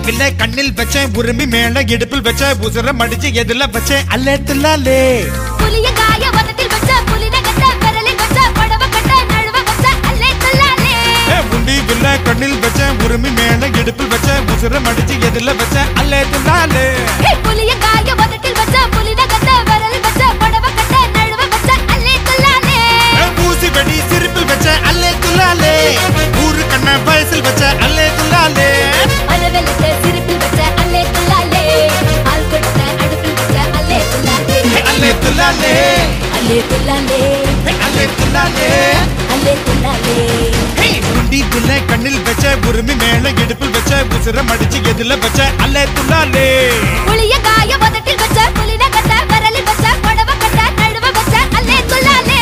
பிள்ளை கண்ணில் வச்சேன் உரிமை மேல இடுப்பில் வச்ச உசுர மடிச்சு எதுல வச்சேன் அல்லத்துலாலே புலிய காய வதத்தில் வச்ச புலின கட்ட விரலில் வச்ச படவ கட்ட நழுவ வச்ச அல்லே துல்லாலே உண்டி பிள்ளை கண்ணில் வச்சேன் உரிமை மேல இடுப்பில் வச்ச உசுர மடிச்சு எதுல வச்ச அல்லத்துலாலே ஹே, புலிய காய வதத்தில் வச்ச புலின கட்ட விரலில் வச்ச படவ கட்ட நழுவ வச்ச அல்லே துல்லாலே ஊசி வெடி சிரிப்பில் வச்ச அல்லத்துலாலே ஊரு கண்ண வயசில் வச்ச அல்லத்துலாலே அலவெல்லத்தை சிரிப்பில் வச்ச அல்லே துல்லாலே ஆள் கொடுத்த அடுப்பில் வச்ச அல்லே துல்லாலே அல்லத்துலாலே அல்லே துல்லாலே அல்லத்துலாலே அல்லே துல்லாலே உண்டி பிள்ளை கண்ணில் வச்ச உரிமை மேல இடுப்பில் வச்ச உசுர மடிச்சு எதுல வச்ச அல்லத்துலாலே புளிய காய வதத்தில் வச்ச புலின கட்ட விரலில் வச்ச படவ கட்ட நழுவ வச்ச அல்லே துல்லாலே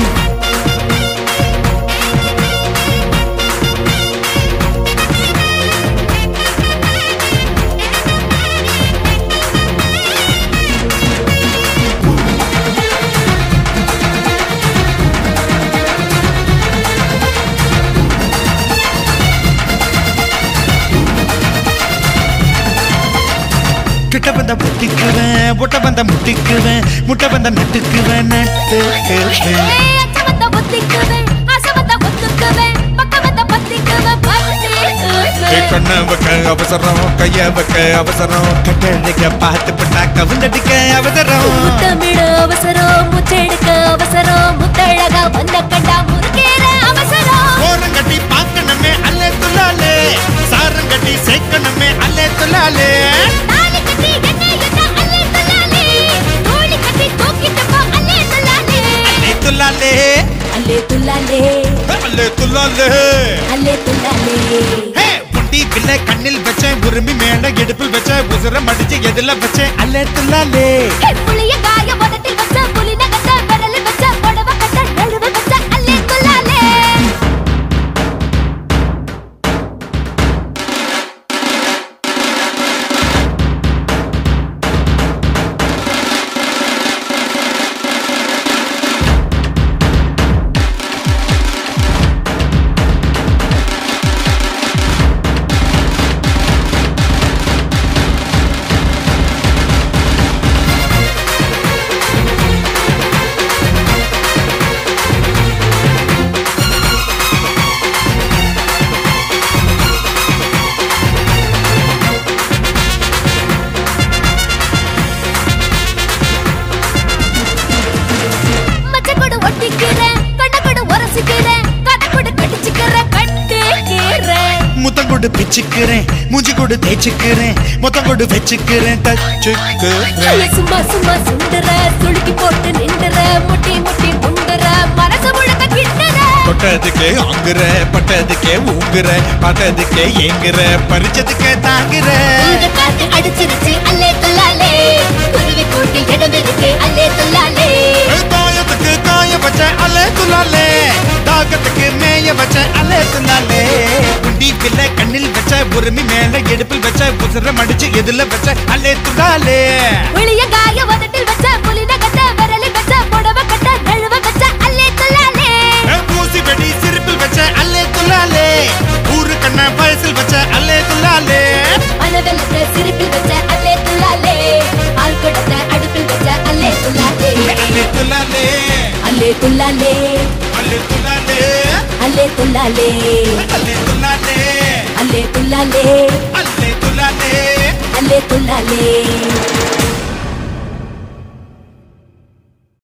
கிட்ட வந்த முட்டிக்குவேன் ஒட்ட வந்த முட்டிக்குவேன் முட்டை வந்த நட்டுக்குவேன் நட்டுக்குவேன் ஏய், அச்ச வந்த ஒத்திக்குவேன், ஆசை வந்த ஒத்துக்குவேன், பக்கம் வந்த பத்திக்குவேன், பத்திக்குவேன். கண்ண வைக்க அவசரம் கைய வைக்க அவசரம் கட்டடிக்க பார்த்து பண்ணா கவுந்தடிக்க அவசரம் முத்தமிட அவசரம், முத்தெடுக்க அவசரம், முத்தழகா வந்த கண்டா முறுக்கேற அவசரம். ஓரம் கட்டி பார்க்கணுமே அல்லே துலாலே சாரம் கட்டி சேர்க்கணுமே அல்லே துலாலே தாலி கட்டி என்ன என்ன அல்லே துல்லாலே. தோழி கட்டி தூக்கிட்டு போ அல்லே துல்லாலே. அல்லே துலாலே அல்லே துல்லாலே, அல்லே துலாலே அல்லே துல்லாலே. ஹே புண்டி பிள்ளை கண்ணில் வச்சேன் உரிமை மேல இடுப்பில் வச்ச உசுர மடிச்சு எதுல வச்சேன் அல்லே துலாலே ஹே, புளிய காய வதத்தில் வச்ச, புலின கட்ட விரலில் வச்ச, புடவ கட்ட நழுவ வச்ச அல்லே துல்லாலே. மச்சக்கொடு ஒட்டிக்கிறேன், கண்ணக்கொடு உரசிக்கிறேன், கதக்கொடு கடிச்சுக்கிறேன், கட்டிக்கிறேன். முத்தம் கொடு பிச்சுக்கிறேன் மூஞ்சி கொடு தேய்ச்சிக்கிறேன் மொத்தம் கொடு வச்சுக்கிறேன் தச்சுக்கிறேன் ஐய, சும்மா சும்மா சுண்டுற, சுளுக்கி போட்டு நின்றுற, முட்டி முட்டி முண்டுற, மனசு முழுக்க கிண்டுற. தொட்டதுக்கே ஆங்குற பட்டதுக்கே ஊங்குற பார்த்ததுக்கே ஏங்குற பறிச்சதுக்கே தாங்குற உங்க காத்து அடிச்சிருச்சு, அல்லே துல்லாலே. குருவி கூட்டில் இடம் இருக்கு, அல்லே துல்லாலே. காயத்துக்கு காய வச்ச அலே துலாலே தாகத்துக்கு மேய வச்ச அலே துலாலே குண்டி பிள்ளை கண்ணில் வச்ச உரிமை மேல எடுப்பில் வச்ச உசுர மடிச்சு எதுல வச்ச அலே துலாலே வெளிய காய வதட்டில் வச்ச, புலின கட்ட விரலில் வச்ச, புடவ கட்ட நழுவ வச்ச, அல்லே துல்லாலே. பூசி வெடி சிரிப்பில் வச்ச அல்லே துலாலே ஊரு கண்ண வயசில் வச்ச அல்லே துலாலே மனவெல்லத்தை சிரிப்பில் வச்ச, அல்லே துல்லாலே. ஆள் கொடுத்த அடுப்பில் வச்ச, அல்லே துல்லாலே. அல்லே துலாலே அல்லே துல்லாலே அல்லே துலாலே அல்லே துல்லாலே அல்லே துலாலே அல்லே துல்லாலே அல்லே துலாலே அல்லே துல்லாலே